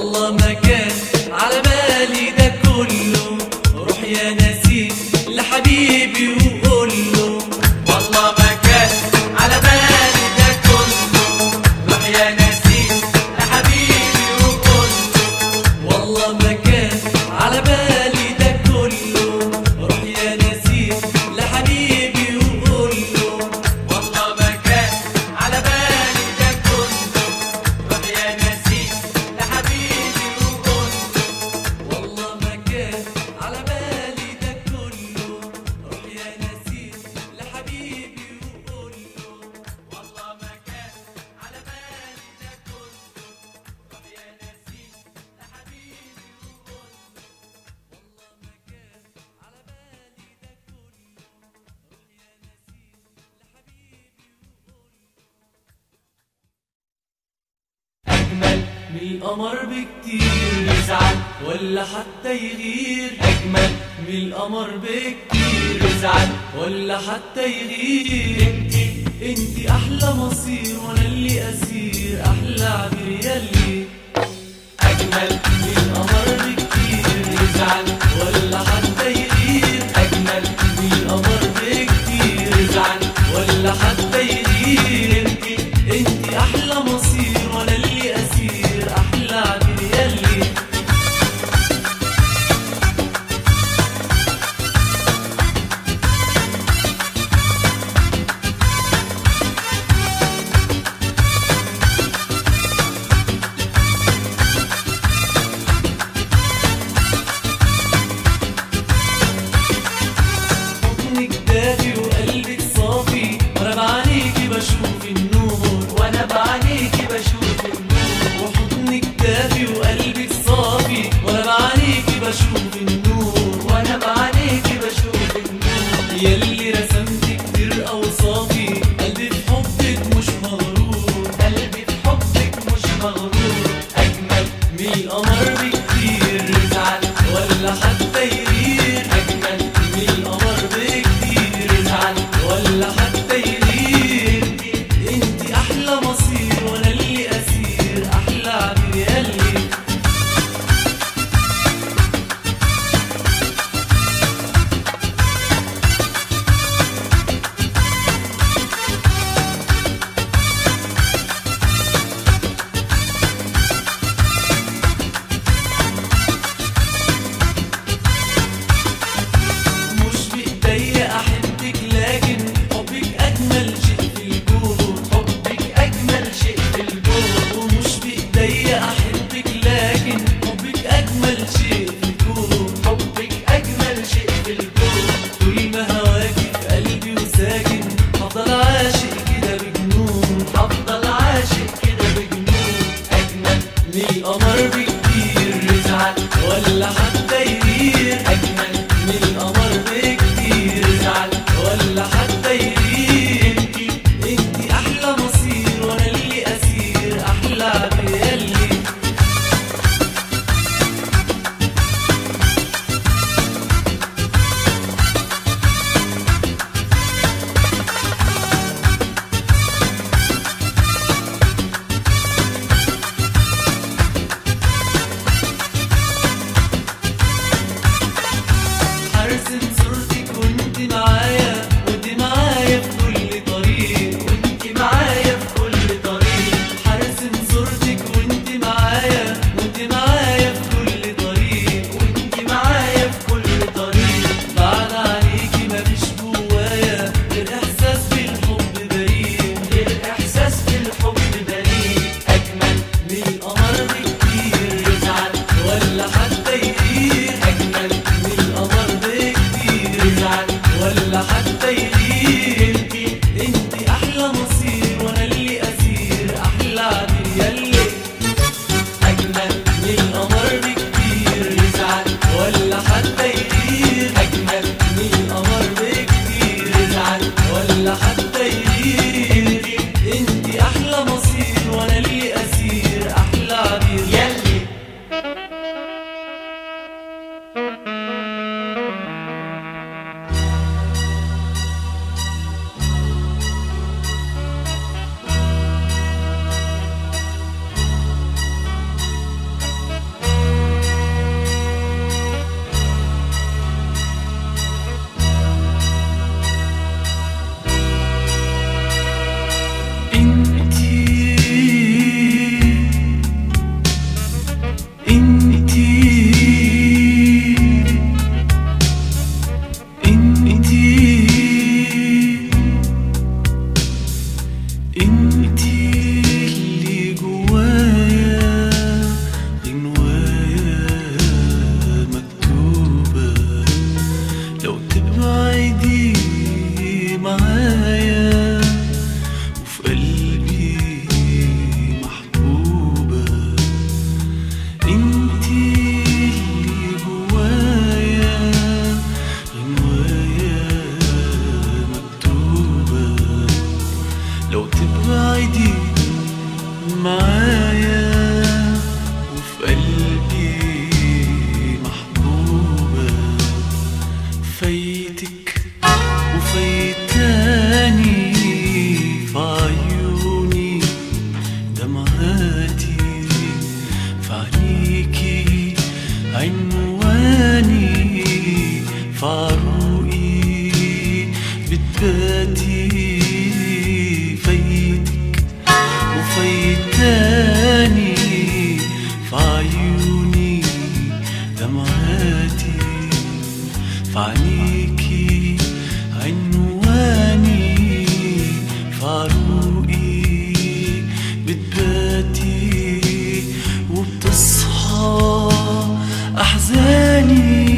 والله ما كان على بالي ده كله روح يا نسيم لحبيبي وقول له والله ما كان على بالي ده كله روح يا نسيم لحبيبي وقول والله ما كان على بالي ده كله روح يا نسيم لحبيبي وقول له والله ما كان على بالي ده كله روح يا نسيم لحبيبي وقول والله ما كان على بالي ده كله روح يا نسيم لحبيبي وقول له والله ما كان على بالي ده كله روح يا نسيم لحبيبي وقول والله ما كان على بالي ده كله روح يا نسيم لحبيبي وقول أجمل من القمر بكتير يزعل ولا حتى يغير أجمل من القمر بكتير يزعل ولا حتى يغير انتي انتي احلى مصير وانا اللي اسير احلى عبير يلي أجمل من القمر بكتير يزعل ولا حتى يغير أجمل من القمر بكتير يزعل ولا حتى يغير انتي انتي احلى مصير وانا اللي اسير احلى عبير يلي تبعدي معايا وفي قلبي محبوبة فايتك وفايتاني في عيوني دمعاتي في عينيكي عنواني في عروقي بتباتي فايتك وفايتاني في عيوني دمعاتي في عينيكي عنواني في عروقي بتباتي وبتصحى أحزاني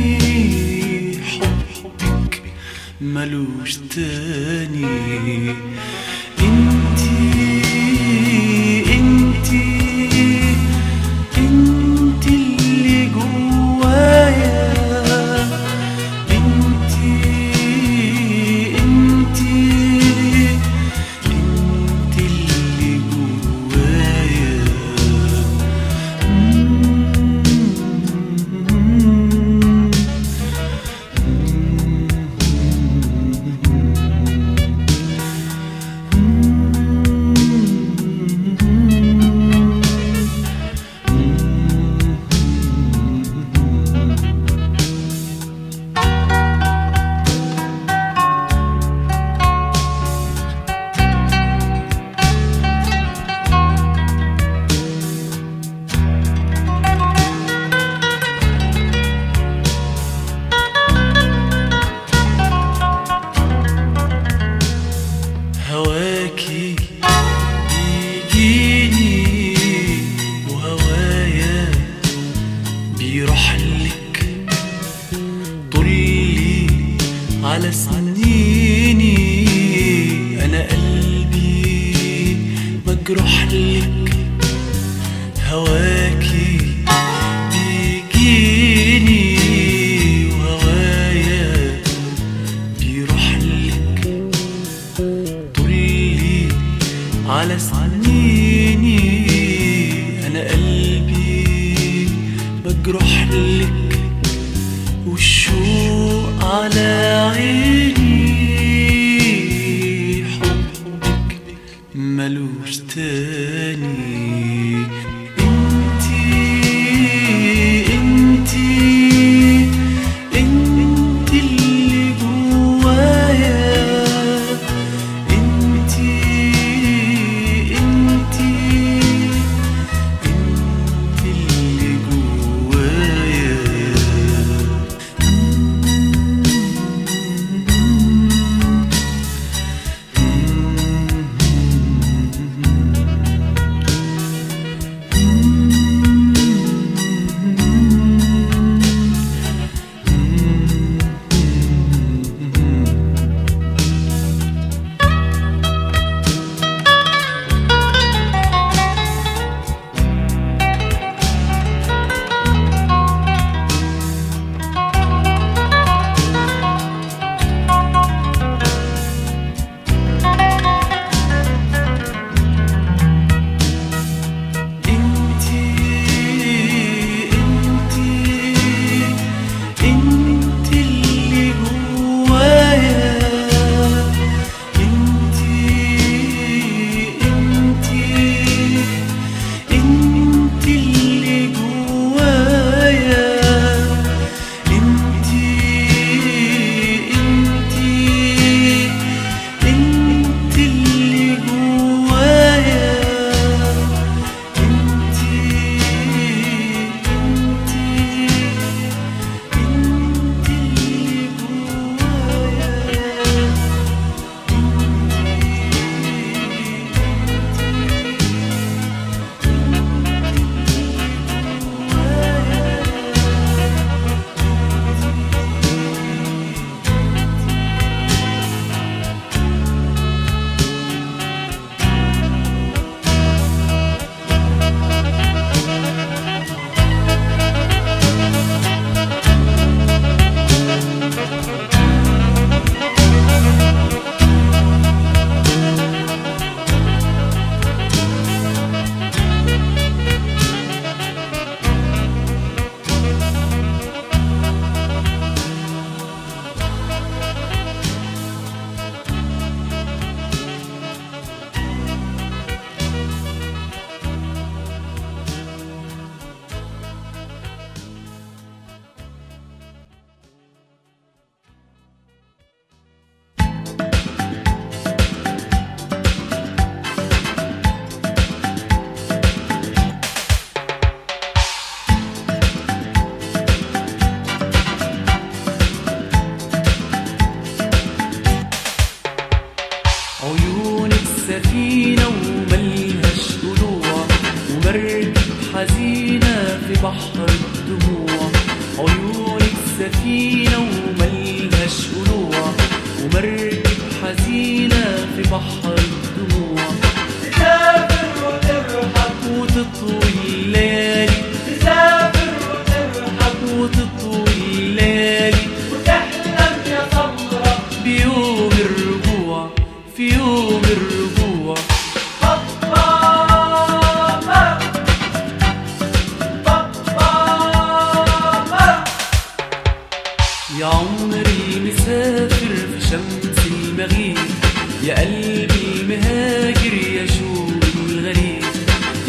حبك ملوش تاني انتي انتي انتي اللي جوايا انتي انتي انتي اللي جوايا هواكي بيجيني وهوايا بيروحلك طلي على سنيني انا قلبي مجروحلك هواكي بيجيني وهوايا بيروحلك طلي على سنيني انا قلبي مجروح لك والشوق على عيني حبك ملوش تاني انتي انتي انتي اللي جوايا انتي انتي انتي اللي جوايا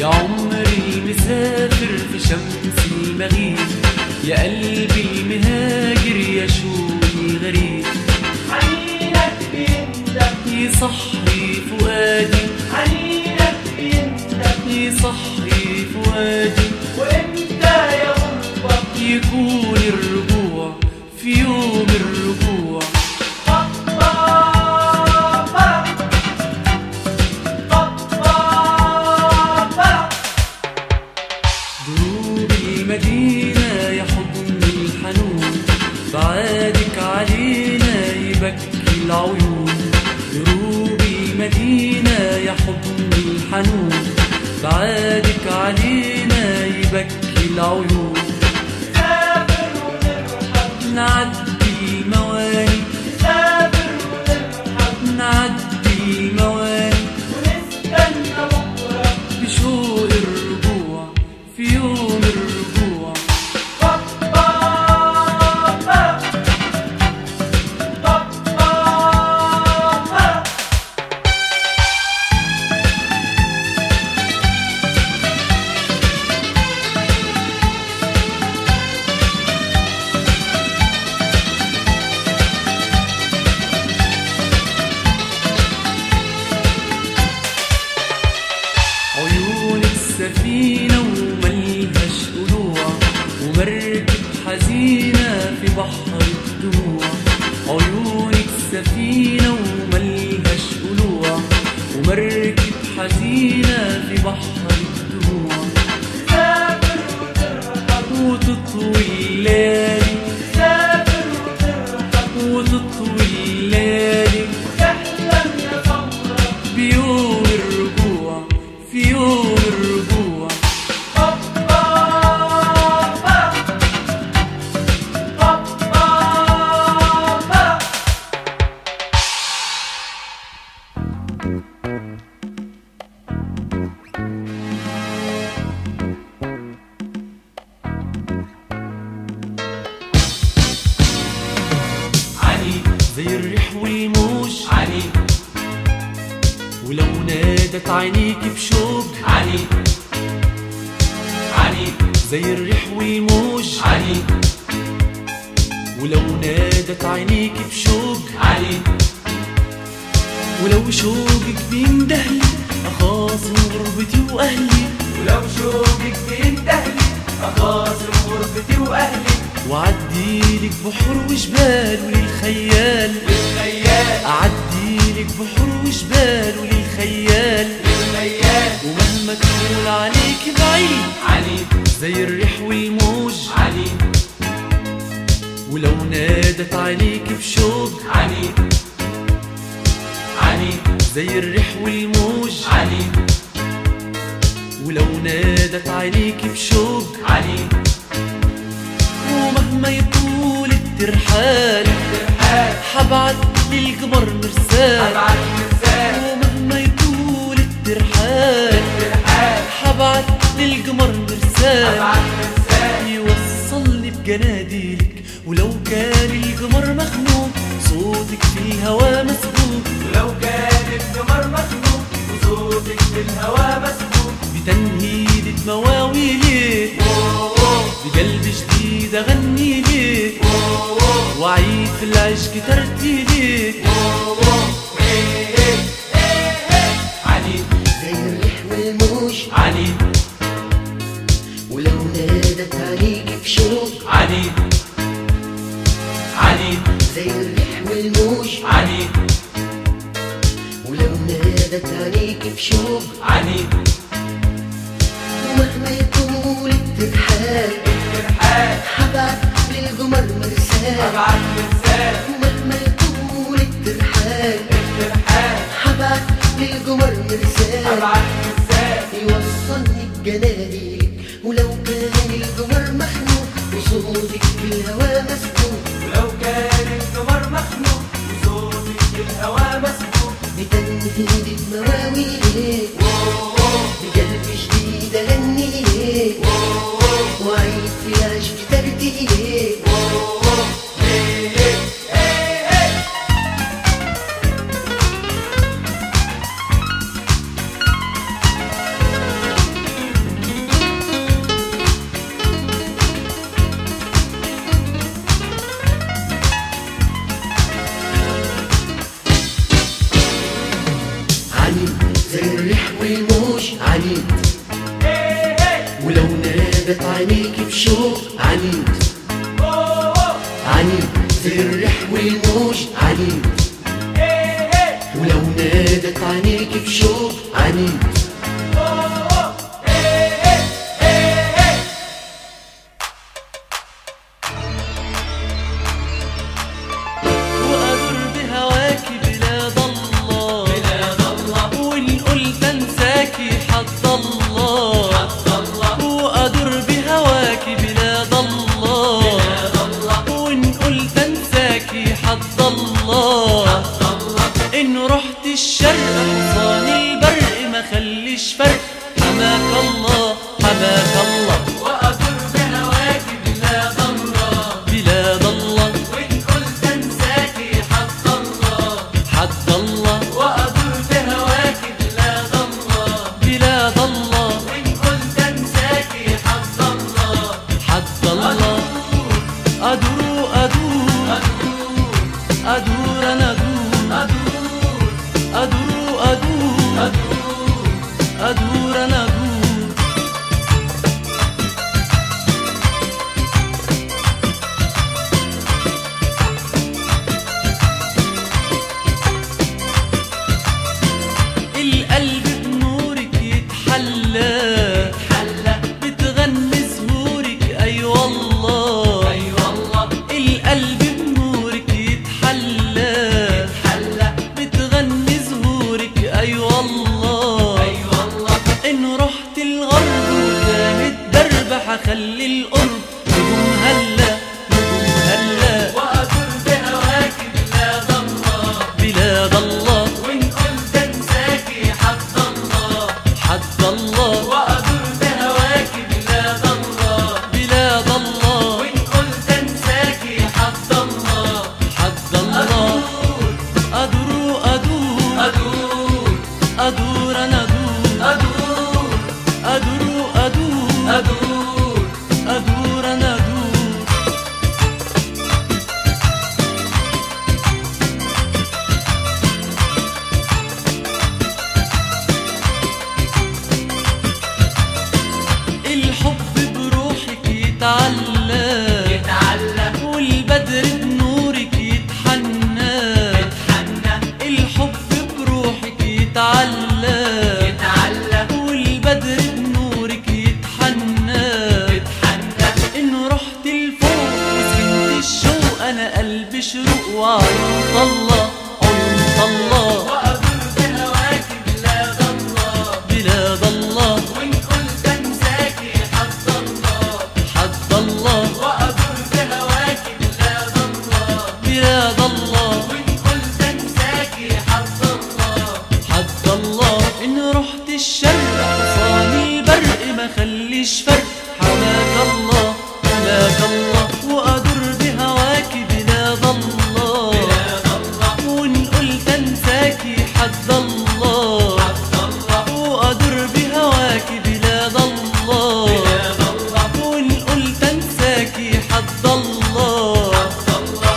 يا عمري المسافر في شمس المغيب يا قلبي المهاجر يا شوقي غريب حنينك بيندم يصحي فؤادي حنينك بيندم يصحي فؤادي وامتى يا غربة يكون الرجوع في يوم الرجوع طبابة طبابة دروب المدينة يا حضن الحنون بعادك علينا يبكي العيون دروب المدينة يا حضن الحنون بعادك علينا يبكي العيون سافر ونرحب نعدي المواني سافر ونرحب نعدي المواني ونستنى بكرة بشوق الرجوع في يوم الرجوع طبابة طبابة عيون السفينة وملهاش قلوع ومركب حزينة في بحر الدموع عيون السفينة وملهاش قلوع ومركب حزينة في بحر الدموع سافر ونرحب وتطوي الليالي سافر ونرحب وتطوي الليالي تحلم يا سمرة بيوم الرجوع في يوم الرجوع طبابة طبابة عنيد زي الريح والموج عنيد ولو نادت عينيك بشوق عنيد عنيد زي الريح والموج عنيد ولو نادت عينيك بشوق عنيد ولو شوقك بيندهلي أخاصم غربتي وأهلي ولو شوقك بيندهلي أخاصم غربتي وأهلي وعديلك بحور وجبال وللخيال للخيال أعديلك بحور وجبال وللخيال للخيال ومهما تقول عليك بعيد عنيد زي الريح والموج عنيد ولو نادت عينيك بشوق عنيد عنيد زي الريح والموج عنيد ولو نادت عينيك بشوق عنيد ومهما يطول الترحال ترحال حبعت للقمر مرسال أبعد مرسال ومهما يطول الترحال ترحال حبعت للقمر مرسال أبعد مرسال يوصلني بجناديلك ولو كان القمر مخنوق صوتك في الهوى مسبوق ولو كان القمر مخنوق وصوتك في الهوى مسبوق بتنهيدة مواويلك بقلب جديد اغني لك وعيد في العشق ترتيلك عنيد زي الريح والموج عنيد ولو نادت عليك بشوق عنيد عنيد زي الريح والموج عنيد ولو نادت عليك بشوق عنيد ومهما يطول الترحال ترحال حبعت للقمر مرسال أبعد مرسال ومهما يطول الترحال ترحال حبعت للقمر مرسال أبعد مرسال يوصلني بجناديلك ولو كان القمر مخنوق وصوتك في الهوى مسكوت ولو كان القمر مخنوق وصوتك في الهوى مسبوق بتنهيد مواويلك بقلب جديد اغنيلك وعيد في العشق ترتيلك بشوق عنيد عنيد زي الريح والموج عنيد ولو نادت عينيك بشوق عنيد وأدور بهواك بلاد الله بلاد الله وإن قلت أنساكي حد الله حد الله وأدور بهواك بلاد الله بلاد الله وإن قلت أنساكي حد الله حد الله إن رحت الشرق حصان البرق ما خليش فرق حماك الله حماك الله وأدور بهواك بلاد الله بلاد الله وإن قلت أنساكي حد الله حد الله وأدور بهواك بلاد الله بلاد الله وإن قلت أنساكي حد الله حد الله أدور أدور أدور أدور أنا أدور أدور أدور أدور أدور أدور أنا أدور القلب بنورك يتحلى حلة بتغني زهورك أي والله أي والله القلب بنورك يتحلى حلة بتغني زهورك أي والله أي والله إن رحت الغرب وكانت درب حخلي القرب نجوم هلا نجوم هلا وأدور بهواك بلاد الله بلاد الله وإن قلت أنساكي حد الله حد الله وأدور بهواك بلاد الله بلاد الله وإن قلت أنساكي حد الله حد الله أدور أدور أدور أدور أنا أدور أدور أدور أدور أدور أدور أنا أدور الحب بروحك يتعلى يتعلق والبدر بنورك يتحنى يتحنى الحب بروحك يتعلى يتعلق والبدر بنورك يتحنى يتحنى انه رحت لفوق وسكنت الشوق انا قلبي شروق وعيون طلة عيون طلة وأدور بهواك بلاد الله بلاد الله وإن قلت أنساكي حد الله حد الله وأدور بهواك بلاد الله بلاد الله وإن قلت أنساكي حد الله حد الله ان رحت الشرق حصان البرق ما خليش فرق حماك الله حماك الله وادور بهواك بلاد الله بلاد الله وان قلت انساكي حد الله حد الله وادور بهواك بلاد الله بلاد الله وان قلت انساكي حد الله حد الله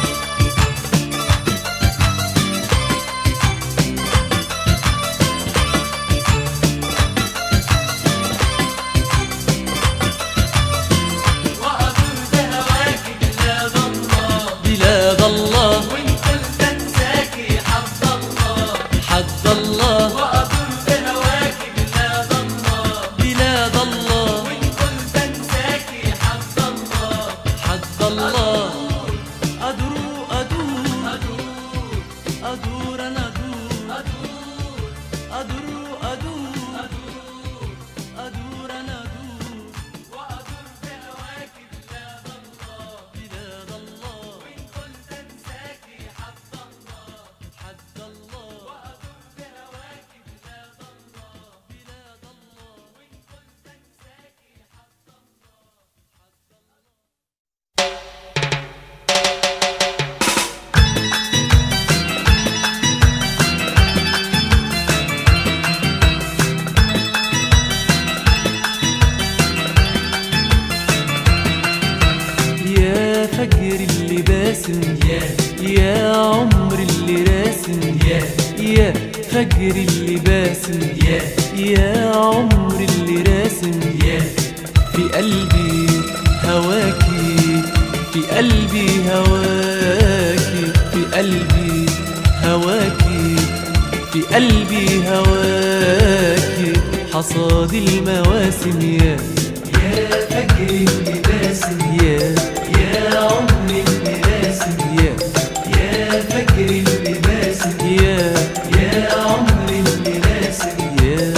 وأدور بهواك بلاد الله بلاد الله وإن قلت أنساكي حد الله حد الله وأدور بهواك بلاد الله بلاد الله وإن قلت أنساكي حد الله حد الله أدور أدور أدور أدور أنا أدور أدور أدور أدور أدور أدور أنا أدور وأدور بهواك بلاد الله بلاد الله وإن قلت أنساكي حد الله حد الله وأدور بهواك بلاد الله بلاد الله وإن قلت أنساكي حد الله يا فجر اللي باسم يا يا عمر اللي راسم يا يا فجر اللي باسم يا يا عمر اللي راسم يا في قلبي هواكي في قلبي هواكي في قلبي هواكي حصاد المواسم يا يا فجر اللي باسم يا يا عمر اللي باسم يا يا فجر اللي باسم يا يا عمر اللي باسم يا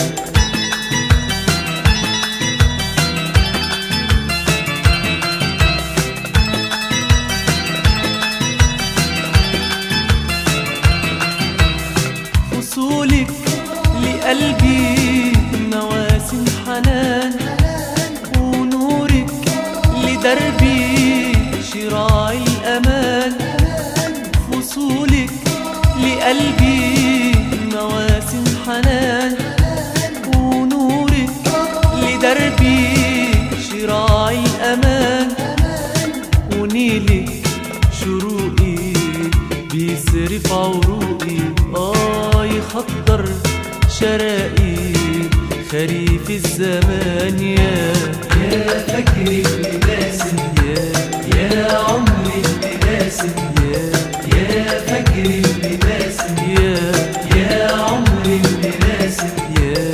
وصولك لقلبي مواسم حنان ونورك لدربي شراع الأمان وصولك لقلبي مواسم حنان ونورك لدربي شراع الأمان ونيلك شروقي بيصرف عروقي اه يخضر شرائي خريف الزمان يا يا فجر اللي باسم يا يا عمر اللي باسم يا يا فجر اللي باسم يا يا عمر اللي باسم يا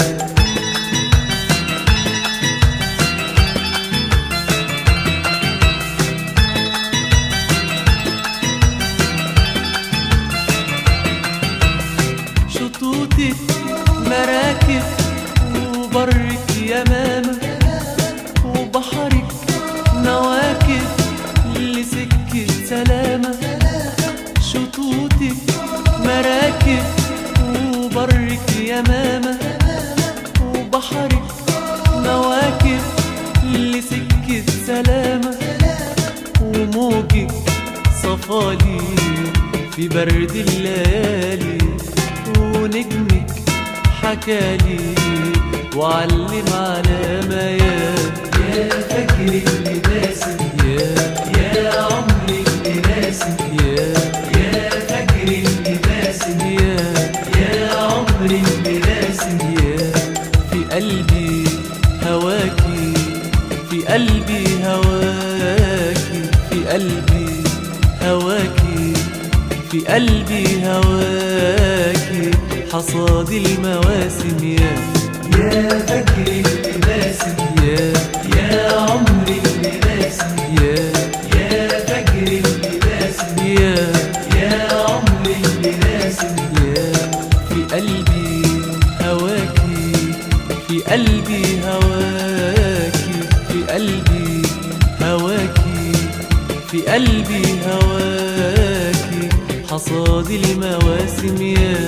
شطوطك مراكب وبرك يمامة وبحرك نواكب لسكة سلامة شطوطك مراكب وبرك يمامة وبحرك نواكب لسكة سلامة وموجك صفالي في برد الليالي ونجمك حكالي وعلم علامة يا يا فجر اللي باسم يا يا عمر اللي باسم يا يا فجر اللي باسم يا يا عمر اللي باسم يا في قلبي هواكي في قلبي هواكي في قلبي هواكي في قلبي هواكي حصاد المواسم يا يا فجر اللي باسم يا يا عمر اللي باسم يا يا فجر اللي باسم يا يا عمر اللي باسم يا في قلبي هواكي في قلبي هواكي في قلبي هواكي في قلبي هواكي حصاد المواسم يا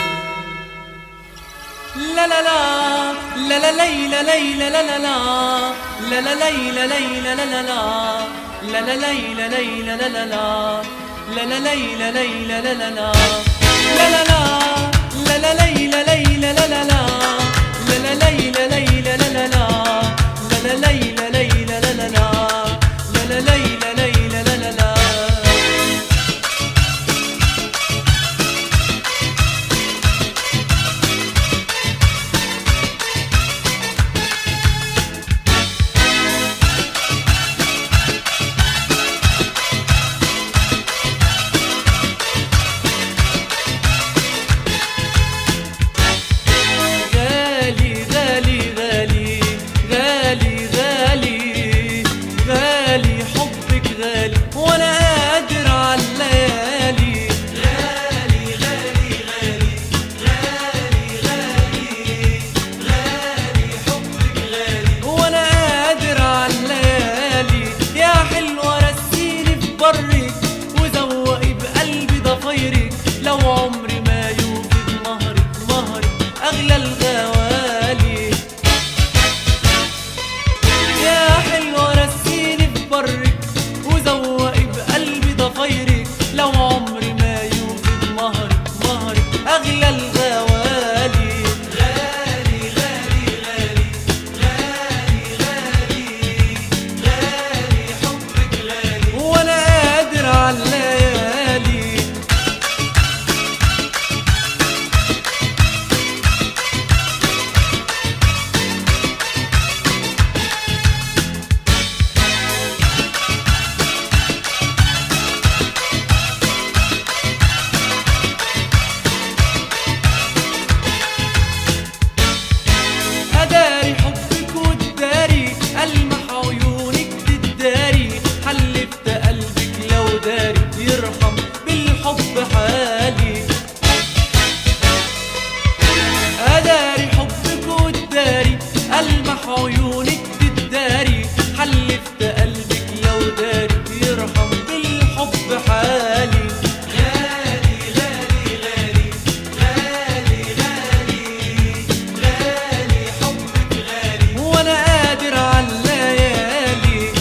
لا لا لا لا لا ليلى ليلى لا لا لا لا لا ليلى ليلى لا لا لا لا لا ليلى ليلى لا لا لا لا لا ليلى ليلى لا لا لا لا لا لا لا لا ليلى ليلى لا لا لا لا لا ليلى ليلى لا لا لا لا لا ليلى ليلى لا لا لا لا لا ليلى ليلى لا لا لا غالي غالي غالي ألمح عيونك تداري حلفت قلبك لو داري يرحم بالحب حالي غالي غالي غالي غالي غالي غالي حبك غالي وانا قادر على الليالي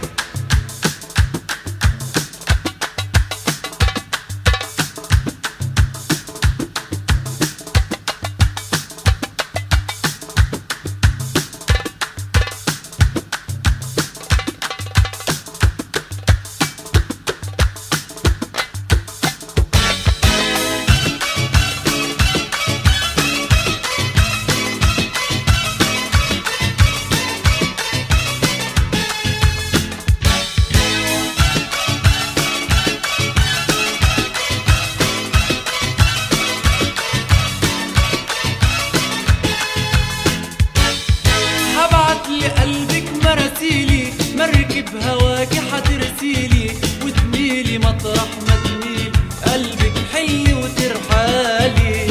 هبعت لقلبك مراسيلي مركب هواكي حترسيلي وتميلي مطرح ما تميلي قلبك حلي وترحالي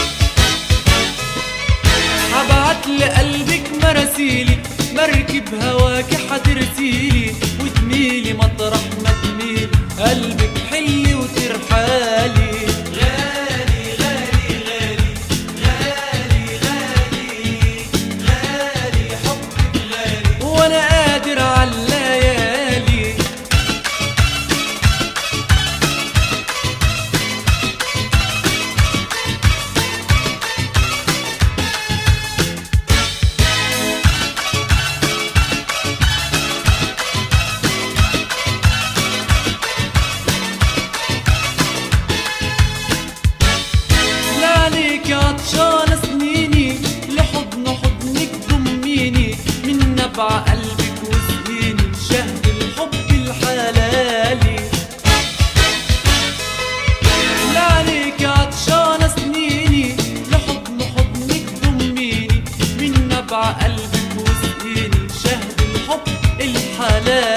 هبعت لقلبك مراسيلي مركب هواكي حترسيلي وتميلي مطرح ما تميلي قلبك حلي وترحالي غالي غالي غالي غالي غالي غالي حبك غالي وانا قادر على الليالي لا عليك عطشانة سنيني لحضن حضنك ضميني من نبع قلبك وسنيني شهد الحب الحلالي لا عليك عطشانة سنيني لحضن حضنك ضميني من نبع قلبك وسنيني شهد الحب الحلالي